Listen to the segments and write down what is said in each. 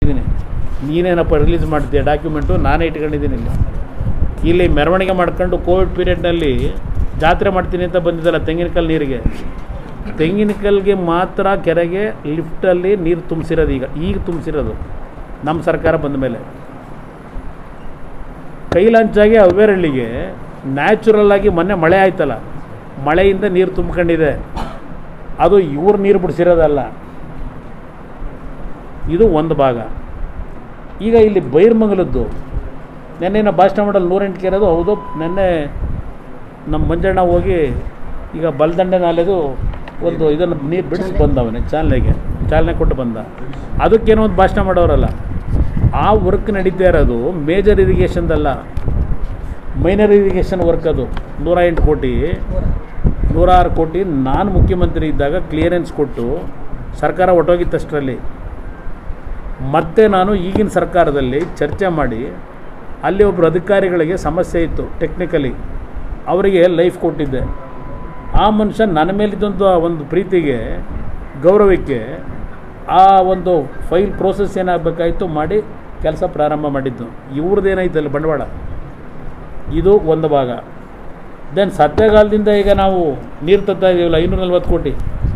ಇದ್ದೀನಿ ನೀನೇನಪ್ಪ ರಿಲೀಸ್ ಮಾಡ್ತೀಯ ಡಾಕ್ಯುಮೆಂಟು ನಾನೇ ಇಟ್ಕೊಂಡಿದ್ದೀನಿ ಇಲ್ಲಿ ಇಲ್ಲಿ ಮೆರವಣಿಗೆ ಮಾಡ್ಕೊಂಡು ಕೋವಿಡ್ ಪೀರಿಯಡ್ನಲ್ಲಿ ಜಾತ್ರೆ ಮಾಡ್ತೀನಿ ಅಂತ ಬಂದಿದ್ದಲ್ಲ ತೆಂಗಿನಕಲ್ ನೀರಿಗೆ ತೆಂಗಿನಕಲ್ಗೆ ಮಾತ್ರ ಕೆರೆಗೆ ಲಿಫ್ಟಲ್ಲಿ ನೀರು ತುಂಬಿಸಿರೋದು ಈಗ ಈಗ ತುಂಬಿಸಿರೋದು ನಮ್ಮ ಸರ್ಕಾರ ಬಂದ ಮೇಲೆ ಕೈಲಾಂಚಾಗಿ ಅವೇರಳ್ಳಿಗೆ ನ್ಯಾಚುರಲ್ ಆಗಿ ಮೊನ್ನೆ ಮಳೆ ಆಯ್ತಲ್ಲ ಮಳೆಯಿಂದ ನೀರು ತುಂಬ್ಕೊಂಡಿದೆ ಅದು ಇವ್ರು ನೀರು ಬಿಡಿಸಿರೋದಲ್ಲ ಇದು ಒಂದು ಭಾಗ ಈಗ ಇಲ್ಲಿ ಬೈರ್ಮಂಗಲದ್ದು ನೆನ್ನೆ ನಾವು ಭಾಷಣ ಮಾಡಲು ನೂರೆಂಟು ಕೆರೆದು ಹೌದು ನೆನ್ನೆ ನಮ್ಮ ಮಂಜಣ್ಣ ಹೋಗಿ ಈಗ ಬಲದಂಡೆ ನಾಲೆದು ಒಂದು ಇದನ್ನು ನೀರು ಬಿಡಿಸಿ ಬಂದವನೇ ಚಾಲನೆಗೆ ಚಾಲನೆ ಕೊಟ್ಟು ಬಂದ ಅದಕ್ಕೇನೋ ಒಂದು ಭಾಷಣ ಮಾಡೋರಲ್ಲ ಆ ವರ್ಕ್ ನಡೀತಾ ಇರೋದು ಮೇಜರ್ ಇರಿಗೇಷನ್ದಲ್ಲ ಮೈನರ್ ಇರಿಗೇಷನ್ ವರ್ಕ್ ಅದು ನೂರ ಎಂಟು ಕೋಟಿ ನೂರಾರು ಕೋಟಿ ನಾನು ಮುಖ್ಯಮಂತ್ರಿ ಇದ್ದಾಗ ಕ್ಲಿಯರೆನ್ಸ್ ಕೊಟ್ಟು ಸರ್ಕಾರ ಹೊಟ್ಟೋಗಿತ್ತಷ್ಟರಲ್ಲಿ ಮತ್ತೆ ನಾನು ಈಗಿನ ಸರ್ಕಾರದಲ್ಲಿ ಚರ್ಚೆ ಮಾಡಿ ಅಲ್ಲಿ ಒಬ್ಬರು ಅಧಿಕಾರಿಗಳಿಗೆ ಸಮಸ್ಯೆ ಇತ್ತು ಟೆಕ್ನಿಕಲಿ ಅವರಿಗೆ ಲೈಫ್ ಕೊಟ್ಟಿದ್ದೆ ಆ ಮನುಷ್ಯ ನನ್ನ ಮೇಲಿದ್ದಂಥ ಒಂದು ಪ್ರೀತಿಗೆ ಗೌರವಕ್ಕೆ ಆ ಒಂದು ಫೈಲ್ ಪ್ರೋಸೆಸ್ ಏನಾಗಬೇಕಾಯಿತು ಮಾಡಿ ಕೆಲಸ ಪ್ರಾರಂಭ ಮಾಡಿದ್ದು ಇವ್ರದ್ದೇನಾಯ್ತು ಅಲ್ಲಿ ಬಂಡವಾಳ ಇದು ಒಂದು ಭಾಗ ದೆನ್ ಸತ್ಯಗಾಲದಿಂದ ಈಗ ನಾವು ನೀರು ತತ್ತಾ ಇದೀವಲ್ಲ ಐನೂರ ನಲ್ವತ್ತು ಕೋಟಿ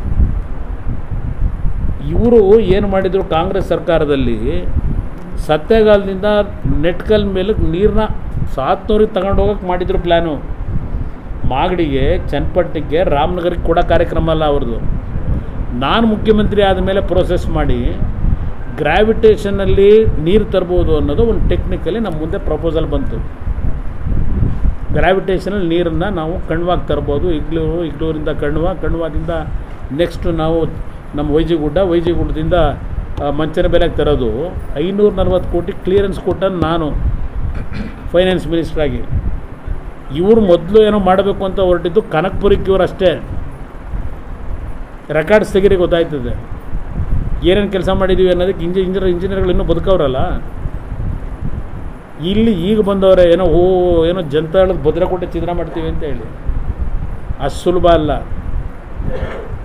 ಇವರು ಏನು ಮಾಡಿದರು ಕಾಂಗ್ರೆಸ್ ಸರ್ಕಾರದಲ್ಲಿ ಸತ್ಯಗಾಲದಿಂದ ನೆಟ್ಕಲ್ ಮೇಲೆ ನೀರನ್ನ ಸಾತ್ನೂರಿಗೆ ತಗೊಂಡು ಹೋಗಕ್ಕೆ ಮಾಡಿದ್ರು ಪ್ಲ್ಯಾನು ಮಾಗಡಿಗೆ ಚನ್ನಪಟ್ಟಣಕ್ಕೆ ರಾಮನಗರಕ್ಕೆ ಕೊಡೋ ಕಾರ್ಯಕ್ರಮ ಅಲ್ಲ ಅವ್ರದ್ದು ನಾನು ಮುಖ್ಯಮಂತ್ರಿ ಆದಮೇಲೆ ಪ್ರೋಸೆಸ್ ಮಾಡಿ ಗ್ರಾವಿಟೇಷನಲ್ಲಿ ನೀರು ತರ್ಬೋದು ಅನ್ನೋದು ಒಂದು ಟೆಕ್ನಿಕಲಿ ನಮ್ಮ ಮುಂದೆ ಪ್ರಪೋಸಲ್ ಬಂತು ಗ್ರಾವಿಟೇಷನಲ್ಲಿ ನೀರನ್ನು ನಾವು ಕಣ್ವಾಗಿ ತರ್ಬೋದು ಇಗ್ಲೂರು ಇಗ್ಲೂರಿಂದ ಕಣ್ವ ಕಣ್ವಾದಿಂದ ನೆಕ್ಸ್ಟ್ ನಾವು ನಮ್ಮ ವೈಜಿಗುಡ್ಡ ವೈಜಿಗುಡ್ಡದಿಂದ ಮಂಚನ ಬೆಲೆಗೆ ತರೋದು ಐನೂರ ನಲ್ವತ್ತು ಕೋಟಿ ಕ್ಲಿಯರೆನ್ಸ್ ಕೊಟ್ಟ ನಾನು ಫೈನಾನ್ಸ್ ಮಿನಿಸ್ಟ್ರಾಗಿ ಇವರು ಮೊದಲು ಏನೋ ಮಾಡಬೇಕು ಅಂತ ಹೊರಟಿದ್ದು ಕನಕಪುರಕ್ಕೆ ಇವರು ಅಷ್ಟೇ ರೆಕಾರ್ಡ್ಸ್ ತೆಗೀರಿ ಗೊತ್ತಾಯ್ತದೆ ಏನೇನು ಕೆಲಸ ಮಾಡಿದ್ದೀವಿ ಅನ್ನೋದಕ್ಕೆ ಇಂಜಿ ಇಂಜಿನಿಯರ್ ಇಂಜಿನಿಯರ್ಗಳು ಇನ್ನೂ ಬದುಕವ್ರಲ್ಲ ಇಲ್ಲಿ ಈಗ ಬಂದವರೇ ಏನೋ ಓ ಏನೋ ಜನತಾ ಹೇಳೋದು ಭದ್ರಕೋಟೆ ಚಿತ್ರ ಮಾಡ್ತೀವಿ ಅಂತ ಹೇಳಿ ಅಷ್ಟು ಸುಲಭ ಅಲ್ಲ